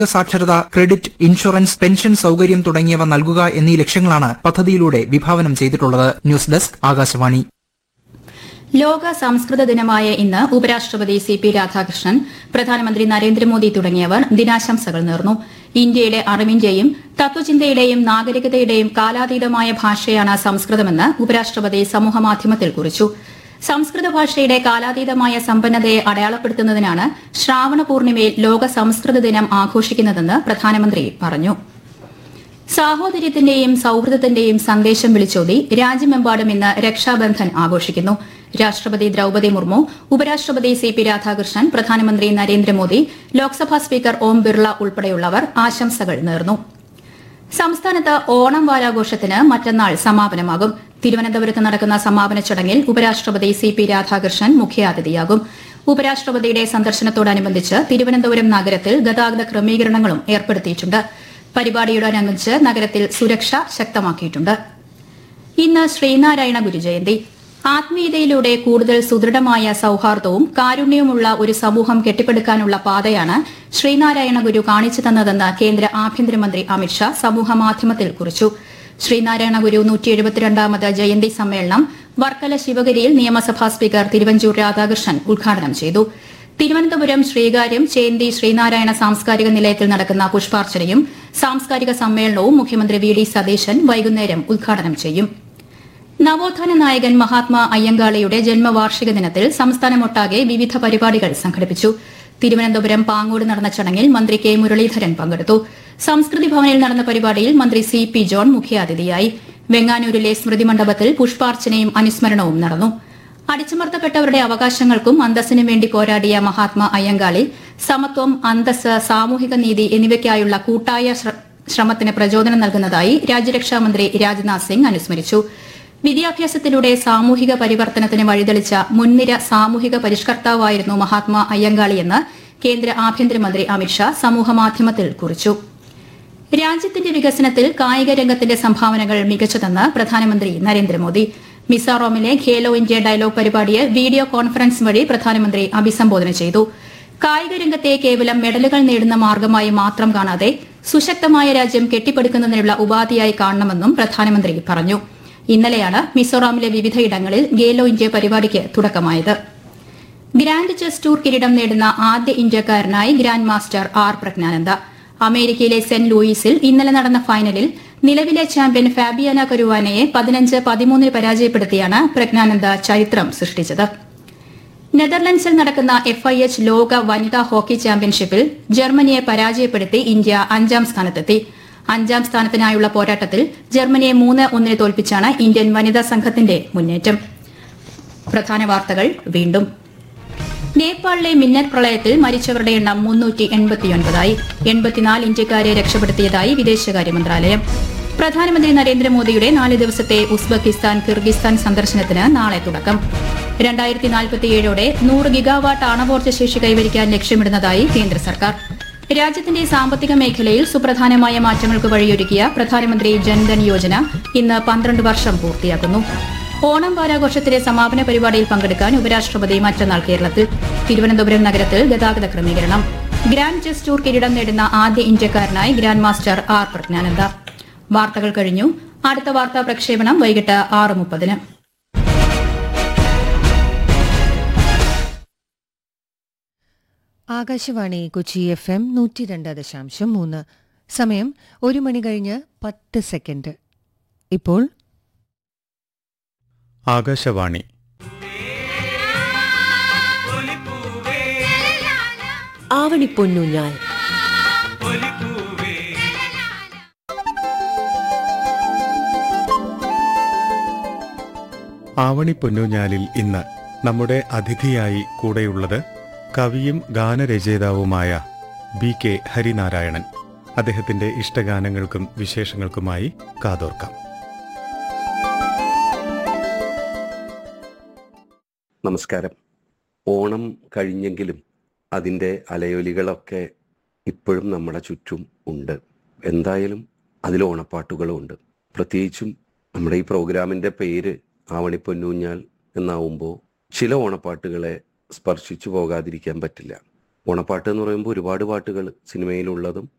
സാക്ഷരത credit insurance pension സൗകര്യം തുടങ്ങിയവ നൽകുക എന്നീ ലക്ഷ്യങ്ങളാണ് പദ്ധതിയിലൂടെ വിഭാവനം ചെയ്തിട്ടുള്ളത് ന്യൂസ് ഡെസ്ക് ആകാശവാണി ലോക സംസ്കൃത ദിനമായ ഇന്ന് ഉപരാഷ്ട്രപതി സി പി രാധാകൃഷ്ണൻ പ്രധാനമന്ത്രി നരേന്ദ്രമോദി തുടങ്ങിയവർ ദിനാശംസകൾ നേർന്നു ഇന്ത്യയുടെ അറിവിന്റെയും തത്വചിന്തയുടെയും നാഗരികതയുടെയും കാലാതീതമായ ഭാഷയാണ് സംസ്കൃതമെന്ന് ഉപരാഷ്ട്രപതി സമൂഹമാധ്യമത്തിൽ കുറിച്ചു സംസ്കൃത ഭാഷയുടെ കാലാതീതമായ സമ്പന്നതയെ അടയാളപ്പെടുത്തുന്നതിനാണ് ശ്രാവണ പൂർണിമയിൽ ലോക സംസ്കൃത ദിനം ആഘോഷിക്കുന്നതെന്ന് പ്രധാനമന്ത്രി പറഞ്ഞു സാഹോദര്യത്തിന്റെയും സൌഹൃദത്തിന്റെയും സന്ദേശം വിളിച്ചോതി രാജ്യമെമ്പാടും ഇന്ന് രക്ഷാബന്ധൻ ആഘോഷിക്കുന്നു രാഷ്ട്രപതി ദ്രൌപദി മുർമു ഉപരാഷ്ട്രപതി സി പി രാധാകൃഷ്ണൻ പ്രധാനമന്ത്രി നരേന്ദ്രമോദി ലോക്സഭാ സ്പീക്കർ ഓം ബിർള ഉൾപ്പെടെയുള്ളവർ ആശംസകൾ നേർന്നു സംസ്ഥാനത്ത് ഓണം വാരാഘോഷത്തിന് മറ്റന്നാൾ സമാപനമാകും തിരുവനന്തപുരത്ത് നടക്കുന്ന സമാപന ചടങ്ങിൽ ഉപരാഷ്ട്രപതി സി പി രാധാകൃഷ്ണൻ മുഖ്യാതിഥിയാകും ഉപരാഷ്ട്രപതിയുടെ സന്ദർശനത്തോടനുബന്ധിച്ച് തിരുവനന്തപുരം നഗരത്തിൽ ഗതാഗത ക്രമീകരണങ്ങളും ഏർപ്പെടുത്തിയിട്ടുണ്ട് പരിപാടിയോടനുബന്ധിച്ച് നഗരത്തിൽ സുരക്ഷ ശക്തമാക്കിയിട്ടുണ്ട് ഇന്ന് ശ്രീനാരായണ ഗുരുജയന്തി ആത്മീയതയിലൂടെ കൂടുതൽ സുദൃഢമായ സൌഹാർദ്ദവും കാരുണ്യവുമുള്ള ഒരു സമൂഹം കെട്ടിപ്പടുക്കാനുള്ള പാതയാണ് ശ്രീനാരായണ ഗുരു കാണിച്ചു തന്നതെന്ന് കേന്ദ്ര ആഭ്യന്തരമന്ത്രി അമിത്ഷാ സമൂഹമാധ്യമത്തിൽ കുറിച്ചു ശ്രീനാരായണ ഗുരു നൂറ്റി എഴുപത്തിരണ്ടാമത് ജയന്തി സമ്മേളനം വർക്കല ശിവഗിരിയിൽ നിയമസഭാ സ്പീക്കർ തിരുവഞ്ചൂർ രാധാകൃഷ്ണൻ ഉദ്ഘാടനം ചെയ്തു തിരുവനന്തപുരം ശ്രീകാര്യം ചേന്തി ശ്രീനാരായണ സാംസ്കാരിക നിലയത്തിൽ നടക്കുന്ന പുഷ്പാർച്ചനയും സാംസ്കാരിക സമ്മേളനവും മുഖ്യമന്ത്രി വി ഡി സതീശൻ വൈകുന്നേരം ഉദ്ഘാടനം ചെയ്യും നവോത്ഥാന നായകൻ മഹാത്മാ അയ്യങ്കാളിയുടെ ജന്മവാർഷിക ദിനത്തിൽ സംസ്ഥാനമൊട്ടാകെ വിവിധ പരിപാടികൾ സംഘടിപ്പിച്ചു തിരുവനന്തപുരം പാങ്ങോട് നടന്ന ചടങ്ങിൽ മന്ത്രി കെ മുരളീധരൻ പങ്കെടുത്തു സംസ്കൃതി ഭവനിൽ നടന്ന പരിപാടിയിൽ മന്ത്രി സി പി ജോൺ മുഖ്യാതിഥിയായി വെങ്ങാനൂരിലെ സ്മൃതി മണ്ഡപത്തിൽ പുഷ്പാർച്ചനയും അനുസ്മരണവും നടന്നു അടിച്ചമർത്തപ്പെട്ടവരുടെ അവകാശങ്ങൾക്കും അന്തസ്സിനും വേണ്ടി പോരാടിയ മഹാത്മാ അയ്യങ്കാളി സമത്വം അന്തസ് സാമൂഹിക നീതി എന്നിവയ്ക്കായുള്ള കൂട്ടായ ശ്ര- ശ്രമത്തിന് പ്രചോദനം നൽകുന്നതായി രാജ്യരക്ഷാമന്ത്രി രാജ്നാഥ് സിംഗ് അനുസ്മരിച്ചു വിദ്യാഭ്യാസത്തിലൂടെ സാമൂഹിക പരിവർത്തനത്തിന് വഴിതെളിച്ച മുൻനിര സാമൂഹിക പരിഷ്കർത്താവായിരുന്നു മഹാത്മാ അയ്യങ്കാളിയെന്ന് കേന്ദ്ര ആഭ്യന്തരമന്ത്രി അമിത്ഷാ സമൂഹമാധ്യമത്തിൽ കുറിച്ചു രാജ്യത്തിന്റെ വികസനത്തിൽ കായിക രംഗത്തിന്റെ സംഭാവനകൾ മികച്ചതെന്ന് പ്രധാനമന്ത്രി നരേന്ദ്രമോദി മിസോറാമിലെ ഖേലോ ഇന്ത്യ ഡയലോഗ് പരിപാടിയെ വീഡിയോ കോൺഫറൻസ് വഴി പ്രധാനമന്ത്രി അഭിസംബോധന ചെയ്തു കായിക രംഗത്തെ കേവലം മെഡലുകൾ നേടുന്ന മാർഗമായി മാത്രം കാണാതെ സുശക്തമായ രാജ്യം കെട്ടിപ്പടുക്കുന്നതിനുള്ള ഉപാധിയായി കാണണമെന്നും പ്രധാനമന്ത്രി പറഞ്ഞു ഇന്നലെയാണ് മിസോറാമിലെ വിവിധയിടങ്ങളിൽ ഖേലോ ഇന്ത്യ പരിപാടിക്ക് തുടക്കമായത് ഗ്രാൻഡ് ചെസ് ടൂർ കിരീടം നേടുന്ന ആദ്യ ഇന്ത്യക്കാരനായി ഗ്രാൻഡ് മാസ്റ്റർ ആർ പ്രജ്ഞാനന്ദ അമേരിക്കയിലെ സെന്റ് ലൂയിസിൽ ഇന്നലെ നടന്ന ഫൈനലിൽ നിലവിലെ ചാമ്പ്യൻ ഫാബിയാന കരുവാനയെ പതിനഞ്ച് പതിമൂന്നിന് പരാജയപ്പെടുത്തിയാണ് പ്രജ്ഞാനന്ദ ചരിത്രം സൃഷ്ടിച്ചത് നെതർലൻഡ്സിൽ നടക്കുന്ന എഫ് ഐ എച്ച് ലോക വനിതാ ഹോക്കി ചാമ്പ്യൻഷിപ്പിൽ ജർമ്മനിയെ പരാജയപ്പെടുത്തി ഇന്ത്യ അഞ്ചാം സ്ഥാനത്തെത്തി അഞ്ചാം സ്ഥാനത്തിനായുള്ള പോരാട്ടത്തിൽ ജർമ്മനിയെ മൂന്ന് ഒന്നിന് തോൽപ്പിച്ചാണ് ഇന്ത്യൻ വനിതാ സംഘത്തിന്റെ മുന്നേറ്റം പ്രധാന വാർത്തകൾ വീണ്ടും നേപ്പാളിലെ മിന്നൽ പ്രളയത്തിൽ മരിച്ചവരുടെ എണ്ണം മുന്നൂറ്റി എൺപത്തിയൊൻപതായി എൺപത്തിനാല് ഇന്ത്യക്കാരെ രക്ഷപ്പെടുത്തിയതായി വിദേശകാര്യ മന്ത്രാലയം പ്രധാനമന്ത്രി നരേന്ദ്രമോദിയുടെ നാല് ദിവസത്തെ ഉസ്ബെക്കിസ്ഥാൻ കിർഗിസ്ഥാൻ സന്ദർശനത്തിന് നാളെ തുടക്കം രണ്ടായിരത്തി നാൽപ്പത്തിയേഴോടെ നൂറ് ഗിഗാവാട്ട് ആണവോർജ്ജ ശേഷി കൈവരിക്കാൻ ലക്ഷ്യമിടുന്നതായി കേന്ദ്ര സർക്കാർ രാജ്യത്തിന്റെ സാമ്പത്തിക മേഖലയിൽ സുപ്രധാനമായ മാറ്റങ്ങൾക്ക് വഴിയൊരുക്കിയ പ്രധാനമന്ത്രി ജൻധൻ യോജന ഇന്ന് പന്ത്രണ്ട് വർഷം പൂർത്തിയാക്കുന്നു ഓണം വാരാഘോഷത്തിലെ സമാപന പരിപാടിയിൽ പങ്കെടുക്കാൻ ഉപരാഷ്ട്രപതി മറ്റന്നാൾ കേരളത്തിൽ തിരുവനന്തപുരം നഗരത്തിൽ ഗതാഗത ക്രമീകരണം ഗ്രാൻഡ് ചെസ് ടൂർ കിരീടം നേടുന്ന ആദ്യ ഇന്ത്യക്കാരനായി ഗ്രാൻഡ് മാസ്റ്റർ ആർ പ്രജ്ഞാനന്ദ വാർത്തകൾ കഴിഞ്ഞു അടുത്ത വാർത്താ പ്രക്ഷേപണം വൈകിട്ട് ആറ് മുപ്പതിന് ആകാശവാണി കൊച്ചി എഫ് എം നൂറ്റി രണ്ട് ദശാംശം മൂന്ന് സമയം ഒരു മണി കഴിഞ്ഞ് പത്ത് സെക്കൻഡ് ഇപ്പോൾ ആകാശവാണി ആവണിപ്പൊന്നൂഞ്ഞാൽ ആവണി പൊന്നൂഞ്ഞാലിൽ ഇന്ന് നമ്മുടെ അതിഥിയായി കൂടെയുള്ളത് കവിയും ഗാനരചയിതാവുമായ ബി കെ ഹരിനാരായണൻ അദ്ദേഹത്തിന്റെ ഇഷ്ടഗാനങ്ങൾക്കും വിശേഷങ്ങൾക്കുമായി കാതോർക്കാം നമസ്കാരം ഓണം കഴിഞ്ഞെങ്കിലും അതിൻ്റെ അലയൊലികളൊക്കെ ഇപ്പോഴും നമ്മുടെ ചുറ്റും ഉണ്ട് എന്തായാലും അതിൽ ഓണപ്പാട്ടുകളും ഉണ്ട് പ്രത്യേകിച്ചും നമ്മുടെ ഈ പ്രോഗ്രാമിൻ്റെ പേര് ആവണിപ്പൊന്നൂഞ്ഞാൽ എന്നാവുമ്പോൾ ചില ഓണപ്പാട്ടുകളെ സ്പർശിച്ചു പോകാതിരിക്കാൻ പറ്റില്ല ഓണപ്പാട്ട് എന്ന് പറയുമ്പോൾ ഒരുപാട് പാട്ടുകൾ സിനിമയിലുള്ളതും